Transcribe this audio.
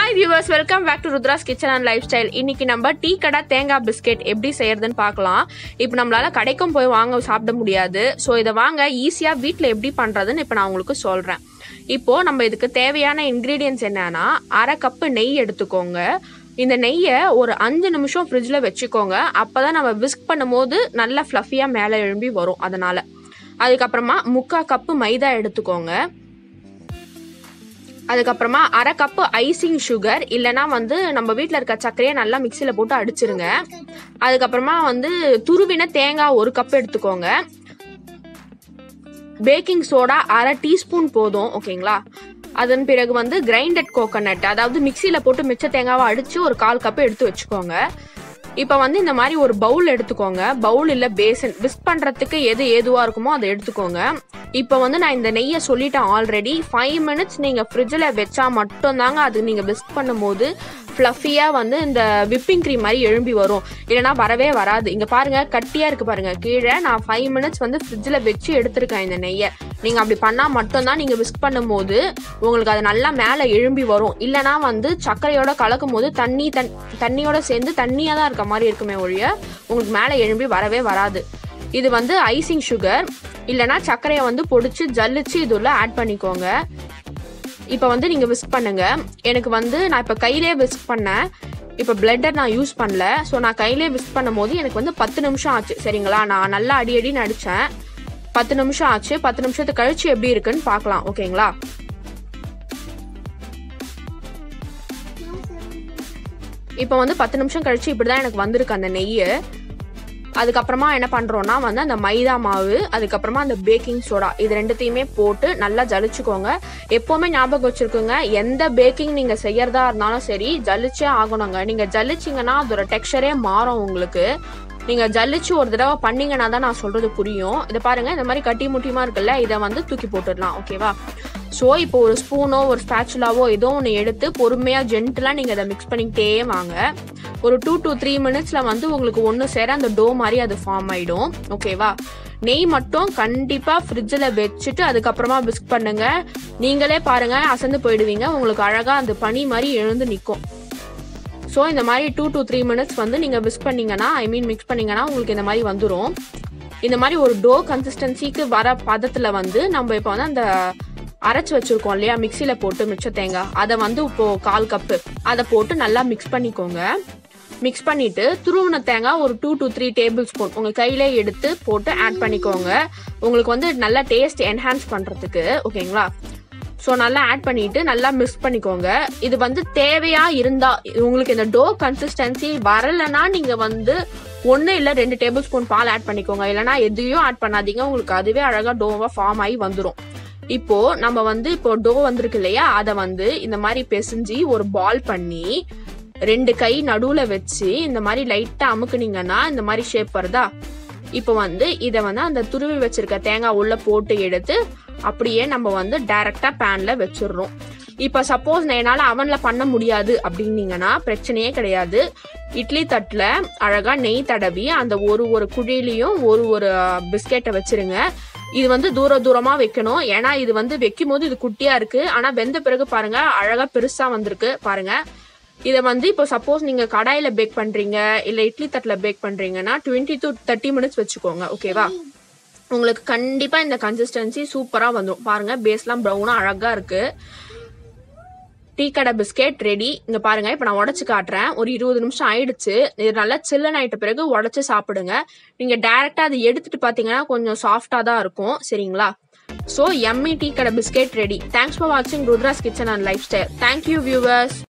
hi viewers welcome back to Rudra's kitchen and lifestyle இன்னைக்கு நம்ம tea கடை தேங்காய் பிஸ்கெட் எப்படி செய்யறதுன்னு பார்க்கலாம் இப்போ நம்மளால கடைக்கும் போய் வாங்க சாப்பிட முடியாது ஸோ இதை வாங்க ஈஸியாக வீட்டில் எப்படி பண்ணுறதுன்னு இப்போ நான் உங்களுக்கு சொல்கிறேன் இப்போ நம்ம இதுக்கு தேவையான இன்க்ரீடியன்ஸ் என்னன்னா அரை கப்பு நெய் எடுத்துக்கோங்க இந்த நெய்யை ஒரு அஞ்சு நிமிஷம் ஃப்ரிட்ஜில் வச்சுக்கோங்க அப்போ தான் நம்ம விஸ்க் பண்ணும்போது நல்லா ஃப்ளஃபியாக மேலே எழும்பி வரும் அதனால் அதுக்கப்புறமா முக்கால் கப்பு மைதா எடுத்துக்கோங்க அதுக்கப்புறமா அரை கப்பு ஐசிங் சுகர் இல்லைனா வந்து நம்ம வீட்டில் இருக்க சர்க்கரையை நல்லா மிக்சியில் போட்டு அடிச்சிருங்க அதுக்கப்புறமா வந்து துருவின தேங்காய் ஒரு கப் எடுத்துக்கோங்க பேக்கிங் சோடா அரை டீஸ்பூன் போதும் ஓகேங்களா அதன் பிறகு வந்து கிரைண்டட் கோகோனட் அதாவது மிக்சியில் போட்டு மிச்ச தேங்காவை அடித்து ஒரு கால் கப்பு எடுத்து வச்சுக்கோங்க இப்போ வந்து இந்த மாதிரி ஒரு பவுல் எடுத்துக்கோங்க பவுல் இல்லை பேசன் விஸ்க் பண்ணுறதுக்கு எது ஏதுவாக இருக்குமோ அதை எடுத்துக்கோங்க இப்போ வந்து நான் இந்த நெய்யை சொல்லிட்டேன் ஆல்ரெடி ஃபைவ் மினிட்ஸ் நீங்கள் ஃப்ரிட்ஜில் வச்சா மட்டும்தாங்க அது நீங்கள் விஸ்க் பண்ணும்போது ஃப்ளஃபியாக வந்து இந்த விப்பிங் க்ரீம் மாதிரி எழும்பி வரும் இல்லைனா வரவே வராது இங்கே பாருங்கள் கட்டியாக இருக்குது பாருங்கள் கீழே நான் ஃபைவ் மினிட்ஸ் வந்து ஃப்ரிட்ஜில் வச்சு எடுத்திருக்கேன் இந்த நெய்யை நீங்கள் அப்படி பண்ணால் மட்டும்தான் நீங்கள் விஸ்க் பண்ணும்போது உங்களுக்கு அது நல்லா மேலே எழும்பி வரும் இல்லைனா வந்து சர்க்கரையோட கலக்கும் போது தண்ணி தன் தண்ணியோட சேர்ந்து தண்ணியாக தான் இருக்க மாதிரி இருக்குமே ஒழிய உங்களுக்கு மேலே எழும்பி வரவே வராது இது வந்து ஐசிங் சுகர் இல்லைனா சர்க்கரையை வந்து பொடிச்சு ஜல்லிச்சு இது உள்ள ஆட் பண்ணிக்கோங்க இப்போ வந்து நீங்கள் விஸ்க் பண்ணுங்க எனக்கு வந்து நான் இப்போ கையிலே விஸ்க் பண்ணேன் இப்போ பிளெண்டர் நான் யூஸ் பண்ணல ஸோ நான் கையிலே விஸ்க் பண்ணும்போது எனக்கு வந்து பத்து நிமிஷம் ஆச்சு சரிங்களா நான் நல்லா அடி அடின்னு அடித்தேன் பத்து நிமிஷம் ஆச்சு பத்து நிமிஷத்துக்கு கழிச்சு எப்படி இருக்குன்னு பார்க்கலாம் ஓகேங்களா இப்போ வந்து பத்து நிமிஷம் கழிச்சு இப்படி தான் எனக்கு வந்திருக்கு அந்த நெய் அதுக்கப்புறமா என்ன பண்ணுறோன்னா வந்து அந்த மைதா மாவு அதுக்கப்புறமா அந்த பேக்கிங் சோடா இது ரெண்டுத்தையுமே போட்டு நல்லா ஜலிச்சுக்கோங்க எப்போவுமே ஞாபகம் வச்சுருக்கோங்க எந்த பேக்கிங் நீங்கள் செய்யறதா இருந்தாலும் சரி ஜலிச்சே ஆகணுங்க நீங்கள் ஜலிச்சிங்கன்னா அதோட டெக்ஸ்சரே மாறும் உங்களுக்கு நீங்கள் ஜல்லிச்சு ஒரு தடவை பண்ணீங்கன்னா தான் நான் சொல்கிறது புரியும் இதை பாருங்கள் இந்த மாதிரி கட்டி முட்டியமாக இருக்குல்ல இதை வந்து தூக்கி போட்டுடலாம் ஓகேவா ஸோ இப்போ ஒரு ஸ்பூனோ ஒரு ஸ்பேச்சுலாவோ ஏதோ ஒன்று எடுத்து பொறுமையாக ஜென்டலாக நீங்கள் அதை மிக்ஸ் பண்ணிக்கிட்டே வாங்க ஒரு டூ டு த்ரீ மினிட்ஸில் வந்து உங்களுக்கு ஒன்று சேர அந்த டோ மாதிரி அது ஃபார்ம் ஆகிடும் ஓகேவா நெய் மட்டும் கண்டிப்பாக ஃப்ரிட்ஜில் வச்சுட்டு அதுக்கப்புறமா பிஸ்க் பண்ணுங்க நீங்களே பாருங்கள் அசந்து போயிடுவீங்க உங்களுக்கு அழகாக அந்த பனி மாதிரி எழுந்து நிற்கும் ஸோ இந்த மாதிரி டூ டு த்ரீ மினிட்ஸ் வந்து நீங்கள் மிக்ஸ் பண்ணீங்கன்னா ஐ மீன் மிக்ஸ் பண்ணீங்கன்னா உங்களுக்கு இந்த மாதிரி வந்துடும் இந்த மாதிரி ஒரு டோ கன்சிஸ்டன்சிக்கு வர பதத்தில் வந்து நம்ம இப்போ வந்து அந்த அரைச்சி வச்சிருக்கோம் இல்லையா மிக்சியில் போட்டு மிச்ச தேங்காய் அதை வந்து இப்போ கால் கப்பு அதை போட்டு நல்லா மிக்ஸ் பண்ணிக்கோங்க மிக்ஸ் பண்ணிட்டு துருவின தேங்காய் ஒரு two to three tablespoon உங்கள் கையிலே எடுத்து போட்டு ஆட் பண்ணிக்கோங்க உங்களுக்கு வந்து நல்லா டேஸ்ட் என்ஹான்ஸ் பண்ணுறதுக்கு ஓகேங்களா ஸோ நல்லா ஆட் பண்ணிட்டு நல்லா மிக்ஸ் பண்ணிக்கோங்க இது வந்து தேவையா இருந்தா உங்களுக்கு இந்த டோ கன்சிஸ்டன்சி வரலைன்னா நீங்க வந்து ஒன்று இல்லை ரெண்டு டேபிள் ஸ்பூன் பால் ஆட் பண்ணிக்கோங்க இல்லைனா எதையும் ஆட் பண்ணாதீங்க உங்களுக்கு அதுவே அழகாக டோவாக ஃபார்ம் ஆகி வந்துடும் இப்போ நம்ம வந்து இப்போ டோ வந்திருக்கு இல்லையா அதை வந்து இந்த மாதிரி பெசிஞ்சு ஒரு பால் பண்ணி ரெண்டு கை நடுவில் வச்சு இந்த மாதிரி லைட்டாக அமுக்குனீங்கன்னா இந்த மாதிரி ஷேப் வருதா இப்போ வந்து இதை வந்து அந்த துருவி வச்சிருக்க தேங்காய் உள்ள போட்டு எடுத்து அப்படியே நம்ம வந்து டைரக்டா பேன்ல வச்சிடுறோம் இப்போ சப்போஸ் என்னால் அவனில் பண்ண முடியாது அப்படின்னீங்கன்னா பிரச்சனையே கிடையாது இட்லி தட்டில் அழகாக நெய் தடவி அந்த ஒரு ஒரு குழியிலையும் ஒரு ஒரு பிஸ்கெட்டை வச்சிருங்க இது வந்து தூர தூரமாக வைக்கணும் ஏன்னா இது வந்து வைக்கும் போது இது குட்டியாக இருக்குது ஆனால் வெந்த பிறகு பாருங்க அழகாக பெருசாக வந்திருக்கு பாருங்க இதை வந்து இப்போ சப்போஸ் நீங்கள் கடாயில் பேக் பண்ணுறீங்க இல்லை இட்லி தட்டில் பேக் பண்ணுறீங்கன்னா டுவெண்ட்டி டு தேர்ட்டி மினிட்ஸ் வச்சுக்கோங்க ஓகேவா உங்களுக்கு கண்டிப்பாக இந்த கன்சிஸ்டன்சி சூப்பராக வந்துடும் பாருங்கள் பேஸ்லாம் ப்ரௌனாக அழகாக இருக்குது டீ கடை பிஸ்கெட் ரெடி இங்கே பாருங்கள் இப்போ நான் உடச்சி காட்டுறேன் ஒரு இருபது நிமிஷம் ஆயிடுச்சு இது நல்லா சில்லன் ஆயிட்ட பிறகு உடச்சி சாப்பிடுங்க நீங்கள் டேரெக்டாக அதை எடுத்துகிட்டு பார்த்தீங்கன்னா கொஞ்சம் சாஃப்டாக தான் இருக்கும் சரிங்களா ஸோ எம்மி டீ கடை பிஸ்கெட் ரெடி தேங்க்ஸ் ஃபார் வாட்சிங் Rudra's kitchen and lifestyle thank you viewers